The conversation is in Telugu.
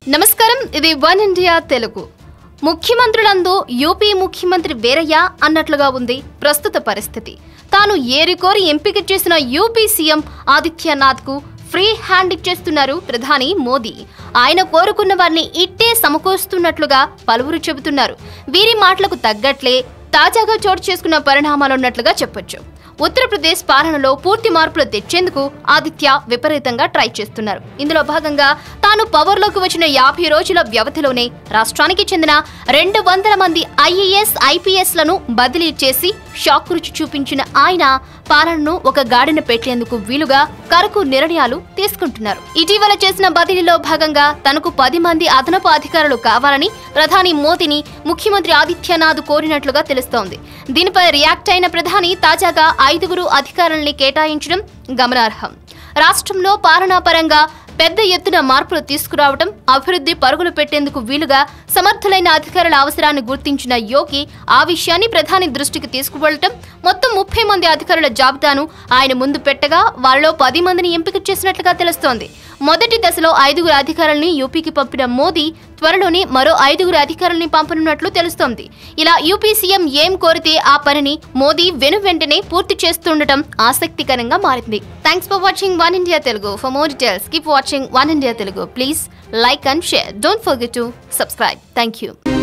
నమస్కారం ఇది వన్ ఇండియా తెలుగు ముఖ్యమంత్రులందు యూపీ ముఖ్యమంత్రి వేరయ్య అన్నట్లుగా ఉంది ప్రస్తుత పరిస్థితి తాను ఏరికోరి ఎంపిక చేసిన యూపీ సీఎం ఆదిత్యనాథ్ కు ఫ్రీ హ్యాండ్ ఇచ్చేస్తున్నారు ప్రధాని మోదీ ఆయన కోరుకున్న వారిని ఇట్టే సమకూరుస్తున్నట్లుగా పలువురు చెబుతున్నారు వీరి మాటలకు తగ్గట్లే తాజాగా చోటు చేసుకున్న పరిణామాలున్నట్లుగా చెప్పొచ్చు ఉత్తరప్రదేశ్ పాలనలో పూర్తి మార్పులు తెచ్చేందుకు ఆదిత్య విపరీతంగా ట్రై చేస్తున్నారు ఇందులో భాగంగా తాను పవర్లోకి వచ్చిన యాభై రోజుల వ్యవధిలోనే రాష్ట్రానికి చెందిన రెండు వందల మంది ఐఏఎస్ ఐపీఎస్లను బదిలీ చేసి షాక్ రుచి చూపించిన ఆయన పాలనను ఒక గాడిన పెట్టేందుకు వీలుగా కరకు నిర్ణయాలు తీసుకుంటున్నారు ఇటీవల చేసిన బదిలీలో భాగంగా తనకు పది మంది అదనపు అధికారులు కావాలని ప్రధాని మోదీని ముఖ్యమంత్రి ఆదిత్యనాథ్ కోరినట్లుగా తెలుస్తోంది దీనిపై రియాక్ట్ అయిన ప్రధాని తాజాగా ఐదుగురు అధికారుల్ని కేటాయించడం గమనార్హం రాష్ట్రంలో పాలనా పరంగా పెద్ద ఎత్తున మార్పులు తీసుకురావడం అభివృద్ధి పరుగులు పెట్టేందుకు వీలుగా సమర్థులైన అధికారుల అవసరాన్ని గుర్తించిన యోగి ఆ విషయాన్ని ప్రధాని దృష్టికి తీసుకువెళ్లటం మొత్తం ముప్పై మంది అధికారుల జాబితాను ఆయన ముందు పెట్టగా వారిలో పది మందిని ఎంపిక చేసినట్లుగా తెలుస్తోంది మొదటి దశలో ఐదుగురు అధికారుల్ని యూపీకి పంపిన మోదీ త్వరలోనే మరో ఐదుగురు అధికారుల్ని పంపనున్నట్లు తెలుస్తోంది ఇలా యూపీ సీఎం ఏం కోరితే ఆ పనిని మోదీ వెను వెంటనే పూర్తి చేస్తుండటం ఆసక్తికరంగా మారింది thanks for watching one India Telugu for more details keep watching one India Telugu please like and share don't forget to subscribe thank you